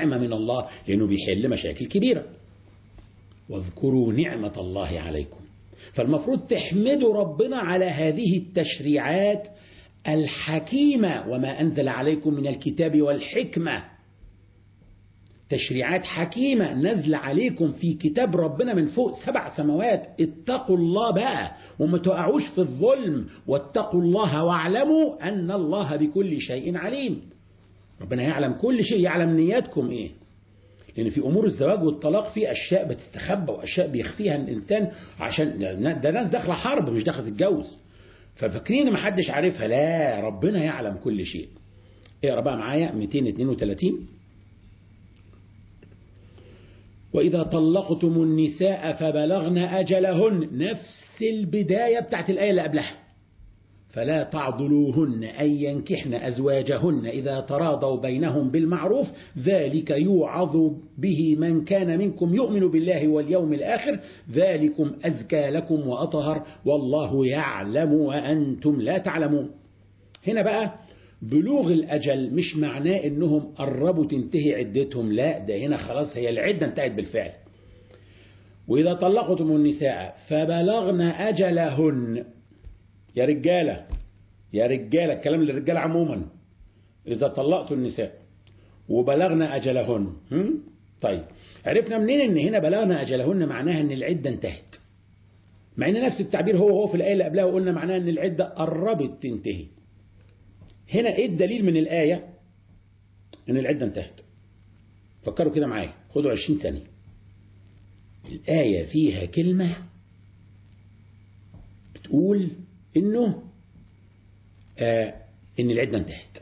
نعمة من الله لأنه بيحل مشاكل كبيرة واذكروا نعمة الله عليكم فالمفروض تحمدوا ربنا على هذه التشريعات الحكيمة وما أنزل عليكم من الكتاب والحكمة تشريعات حكيمة نزل عليكم في كتاب ربنا من فوق سبع سماوات اتقوا الله بقى وما تقعوش في الظلم واتقوا الله واعلموا أن الله بكل شيء عليم ربنا يعلم كل شيء يعلم نياتكم ايه لأن في أمور الزواج والطلاق في أشياء بتستخبى وأشياء بيخفيها الإنسان عشان ده ناس داخلة حرب مش داخلة تتجوز ففاكرين ما حدش عارفها لا ربنا يعلم كل شيء اقرا بقى معايا 232 وإذا طلقتم النساء فبلغن أجلهن نفس البداية بتاعت الآية اللي قبلها فلا تعضلوهن أن ينكحن أزواجهن إذا تراضوا بينهم بالمعروف ذلك يوعظ به من كان منكم يؤمن بالله واليوم الآخر ذلكم أزكى لكم وأطهر والله يعلم وأنتم لا تعلمون هنا بقى بلوغ الأجل مش معناه إنهم قربوا تنتهي عدتهم لا ده هنا خلاص هي العدة انتهت بالفعل وإذا طلقتم النساء فبلغن أجلهن يا رجالة يا رجالة الكلام للرجال عموما إذا طلقتوا النساء وبلغنا أجلهن هم؟ طيب عرفنا منين ان هنا بلغنا أجلهن معناها ان العدة انتهت مع ان نفس التعبير هو هو في الآية اللي قبلها وقلنا معناها ان العدة قربت تنتهي هنا ايه الدليل من الآية ان العدة انتهت فكروا كده معايا خدوا 20 ثانية الآية فيها كلمة بتقول انه آه ان العدة انتهت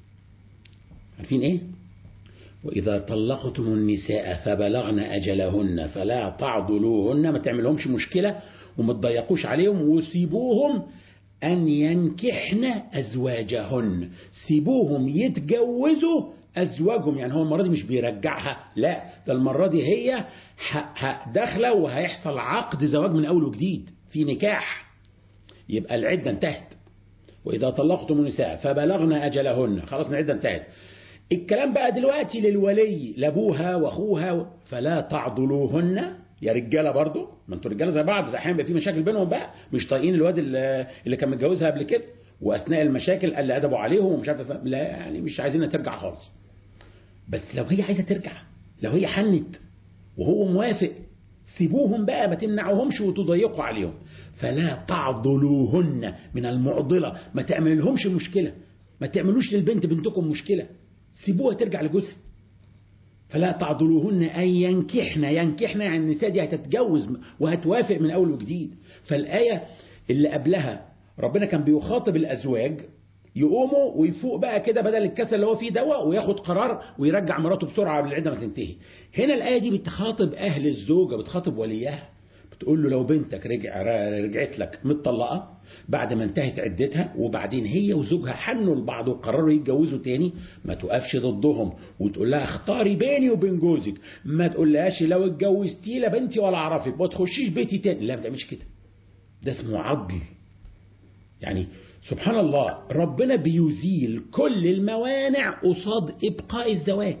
عارفين ايه واذا طلقتم النساء فبلغن اجلهن فلا تعضلوهن ما تعملهمش مشكلة وما تضيقوش عليهم وسيبوهم ان ينكحن ازواجهن سيبوهم يتجوزوا ازواجهم يعني هو المرة دي مش بيرجعها لا ده المرة دي هي داخله وهيحصل عقد زواج من اول وجديد في نكاح يبقى العدة انتهت وإذا طلقتم النساء فبلغن أجلهن خلاص العدة انتهت الكلام بقى دلوقتي للولي لابوها واخوها فلا تعضلوهن يا رجاله برضو ما انتوا رجاله زي بعض زي احيانا بيبقى في مشاكل بينهم بقى مش طايقين الواد اللي كان متجوزها قبل كده واثناء المشاكل قال ادبوا عليهم ومش عارف لا يعني مش عايزينها ترجع خالص بس لو هي عايزه ترجع لو هي حنت وهو موافق سيبوهم بقى ما تمنعوهمش وتضيقوا عليهم فلا تعضلوهن من المعضلة ما تعملهمش مشكلة ما تعملوش للبنت بنتكم مشكلة سيبوها ترجع لجوزها فلا تعضلوهن أن ينكحن ينكحن يعني النساء دي هتتجوز وهتوافق من أول وجديد فالآية اللي قبلها ربنا كان بيخاطب الأزواج يقوموا ويفوق بقى كده بدل الكسل اللي هو فيه دواء وياخد قرار ويرجع مراته بسرعة قبل العدة ما تنتهي هنا الآية دي بتخاطب أهل الزوجة بتخاطب وليها بتقول له لو بنتك رجع رجعت لك متطلقة بعد ما انتهت عدتها وبعدين هي وزوجها حنوا لبعض وقرروا يتجوزوا تاني ما توقفش ضدهم وتقول لها اختاري بيني وبين جوزك ما تقولهاش لو اتجوزتي لا بنتي ولا اعرفك ما تخشيش بيتي تاني لا ما تعملش كده ده اسمه عضل يعني سبحان الله ربنا بيزيل كل الموانع قصاد ابقاء الزواج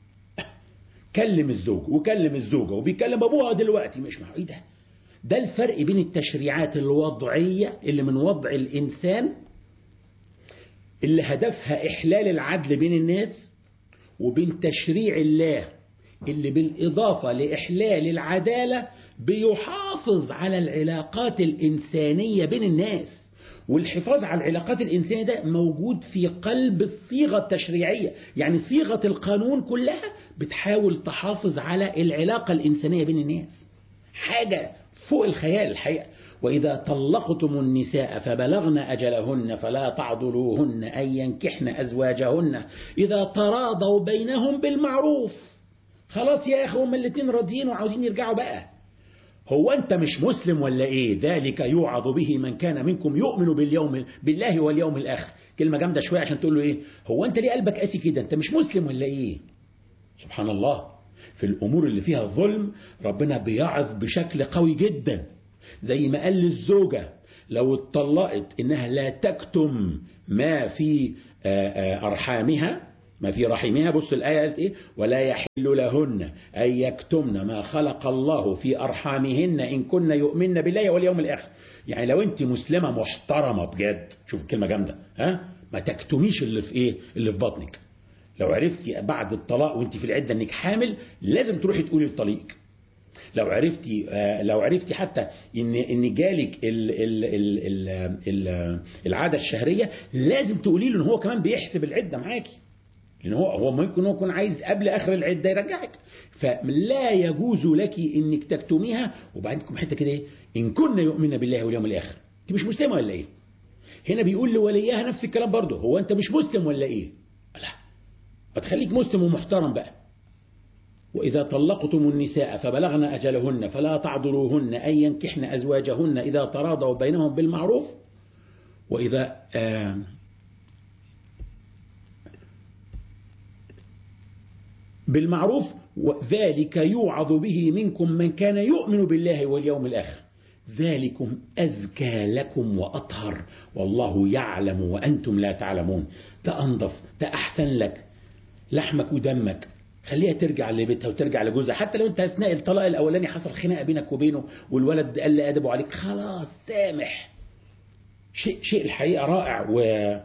كلم الزوج وكلم الزوجه وبيكلم ابوها دلوقتي مش مع ايه ده ده الفرق بين التشريعات الوضعية اللي من وضع الإنسان اللي هدفها إحلال العدل بين الناس وبين تشريع الله اللي بالإضافة لإحلال العدالة بيحافظ على العلاقات الإنسانية بين الناس والحفاظ على العلاقات الإنسانية ده موجود في قلب الصيغة التشريعية يعني صيغة القانون كلها بتحاول تحافظ على العلاقة الإنسانية بين الناس حاجة فوق الخيال الحقيقة وإذا طلقتم النساء فبلغن أجلهن فلا تعضلوهن أن ينكحن أزواجهن إذا تراضوا بينهم بالمعروف خلاص يا أخي هم الاتنين راضيين وعاوزين يرجعوا بقى هو أنت مش مسلم ولا إيه ذلك يوعظ به من كان منكم يؤمن باليوم بالله واليوم الآخر كلمة جامدة شوية عشان تقول له إيه هو أنت ليه قلبك قاسي كده أنت مش مسلم ولا إيه سبحان الله في الأمور اللي فيها ظلم ربنا بيعظ بشكل قوي جدا زي ما قال للزوجة لو اتطلقت إنها لا تكتم ما في أرحامها ما في رحمها بص الآية قالت إيه ولا يحل لهن أن يكتمن ما خلق الله في أرحامهن إن كن يؤمن بالله واليوم الآخر يعني لو أنت مسلمة محترمة بجد شوف الكلمة جامدة ها ما تكتميش اللي في إيه اللي في بطنك لو عرفتي بعد الطلاق وانت في العدة انك حامل لازم تروحي تقولي لطليقك لو عرفتي لو عرفتي حتى ان ان جالك ال ال ال ال ال العاده الشهريه لازم تقولي له ان هو كمان بيحسب العده معاكي لان هو هو ممكن هو يكون عايز قبل اخر العده يرجعك فلا يجوز لك انك تكتميها وبعدين حته كده ايه ان كنا يؤمن بالله واليوم الاخر انت مش مسلمه ولا ايه هنا بيقول لوليها نفس الكلام برضه هو انت مش مسلم ولا ايه لا ما تخليك مسلم ومحترم بقى وإذا طلقتم النساء فبلغن أجلهن فلا تعذروهن أن ينكحن أزواجهن إذا تراضوا بينهم بالمعروف وإذا آه بالمعروف ذلك يوعظ به منكم من كان يؤمن بالله واليوم الآخر ذلكم أزكى لكم وأطهر والله يعلم وأنتم لا تعلمون ده أنظف ده أحسن لك لحمك ودمك خليها ترجع لبيتها وترجع لجوزها حتى لو انت اثناء الطلاق الاولاني حصل خناقه بينك وبينه والولد قل ادبه عليك خلاص سامح شيء شيء الحقيقه رائع و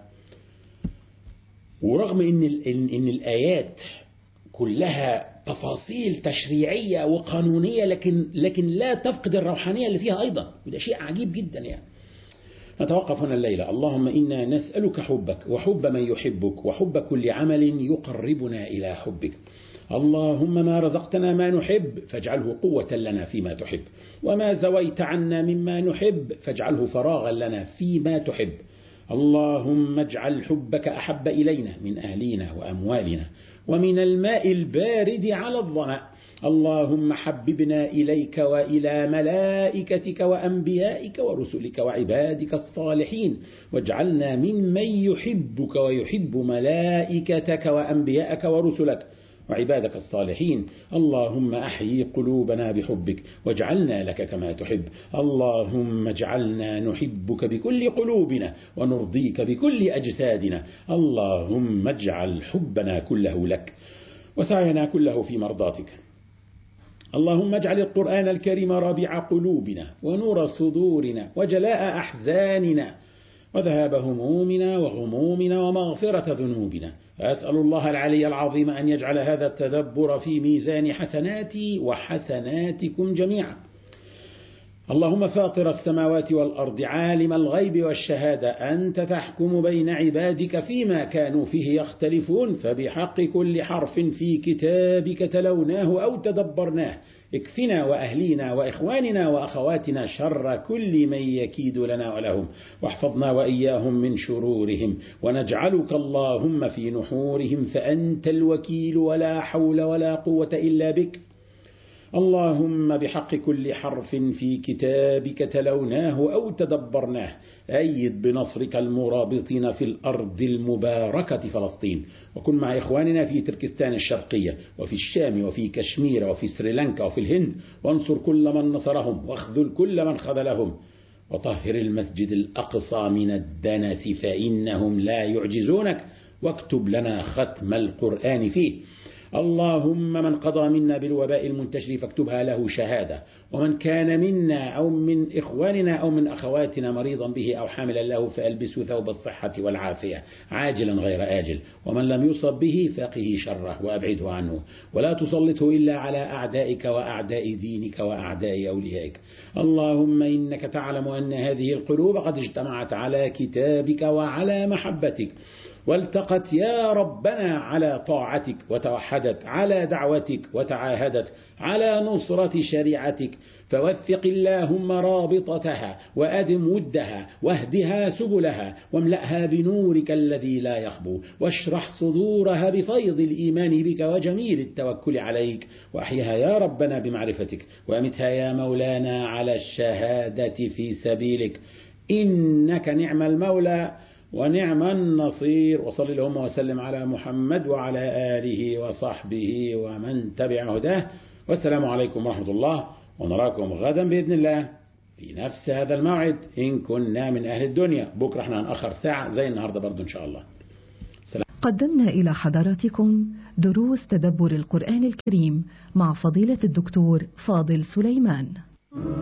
ورغم ان ال... ان, إن الايات كلها تفاصيل تشريعيه وقانونيه لكن لكن لا تفقد الروحانيه اللي فيها ايضا وده شيء عجيب جدا يعني نتوقف هنا الليلة اللهم إنا نسألك حبك وحب من يحبك وحب كل عمل يقربنا إلى حبك اللهم ما رزقتنا ما نحب فاجعله قوة لنا فيما تحب وما زويت عنا مما نحب فاجعله فراغا لنا فيما تحب اللهم اجعل حبك أحب إلينا من أهلنا وأموالنا ومن الماء البارد على الظمأ اللهم حببنا إليك وإلى ملائكتك وأنبيائك ورسلك وعبادك الصالحين واجعلنا ممن يحبك ويحب ملائكتك وأنبيائك ورسلك وعبادك الصالحين اللهم أحيي قلوبنا بحبك واجعلنا لك كما تحب اللهم اجعلنا نحبك بكل قلوبنا ونرضيك بكل أجسادنا اللهم اجعل حبنا كله لك وسعينا كله في مرضاتك اللهم اجعل القرآن الكريم ربيع قلوبنا ونور صدورنا وجلاء أحزاننا وذهاب همومنا وغمومنا ومغفرة ذنوبنا أسأل الله العلي العظيم أن يجعل هذا التدبر في ميزان حسناتي وحسناتكم جميعا اللهم فاطر السماوات والأرض عالم الغيب والشهادة أنت تحكم بين عبادك فيما كانوا فيه يختلفون فبحق كل حرف في كتابك تلوناه أو تدبرناه اكفنا وأهلينا وإخواننا وأخواتنا شر كل من يكيد لنا ولهم واحفظنا وإياهم من شرورهم ونجعلك اللهم في نحورهم فأنت الوكيل ولا حول ولا قوة إلا بك اللهم بحق كل حرف في كتابك تلوناه أو تدبرناه أيد بنصرك المرابطين في الأرض المباركة فلسطين وكن مع إخواننا في تركستان الشرقية وفي الشام وفي كشمير وفي سريلانكا وفي الهند وانصر كل من نصرهم واخذل كل من خذلهم وطهر المسجد الأقصى من الدنس فإنهم لا يعجزونك واكتب لنا ختم القرآن فيه اللهم من قضى منا بالوباء المنتشر فاكتبها له شهادة ومن كان منا أو من إخواننا أو من أخواتنا مريضا به أو حاملا له فألبسه ثوب الصحة والعافية عاجلا غير آجل ومن لم يصب به فقه شره وأبعده عنه ولا تسلطه إلا على أعدائك وأعداء دينك وأعداء أوليائك اللهم إنك تعلم أن هذه القلوب قد اجتمعت على كتابك وعلى محبتك والتقت يا ربنا على طاعتك وتوحدت على دعوتك وتعاهدت على نصرة شريعتك فوثق اللهم رابطتها وأدم ودها واهدها سبلها واملأها بنورك الذي لا يخبو واشرح صدورها بفيض الإيمان بك وجميل التوكل عليك وأحيها يا ربنا بمعرفتك وأمتها يا مولانا على الشهادة في سبيلك إنك نعم المولى ونعم النصير وصل اللهم وسلم على محمد وعلى آله وصحبه ومن تبع هداه والسلام عليكم ورحمة الله ونراكم غدا بإذن الله في نفس هذا الموعد إن كنا من أهل الدنيا بكرة احنا هنأخر ساعة زي النهاردة برضو إن شاء الله قدمنا إلى حضراتكم دروس تدبر القرآن الكريم مع فضيلة الدكتور فاضل سليمان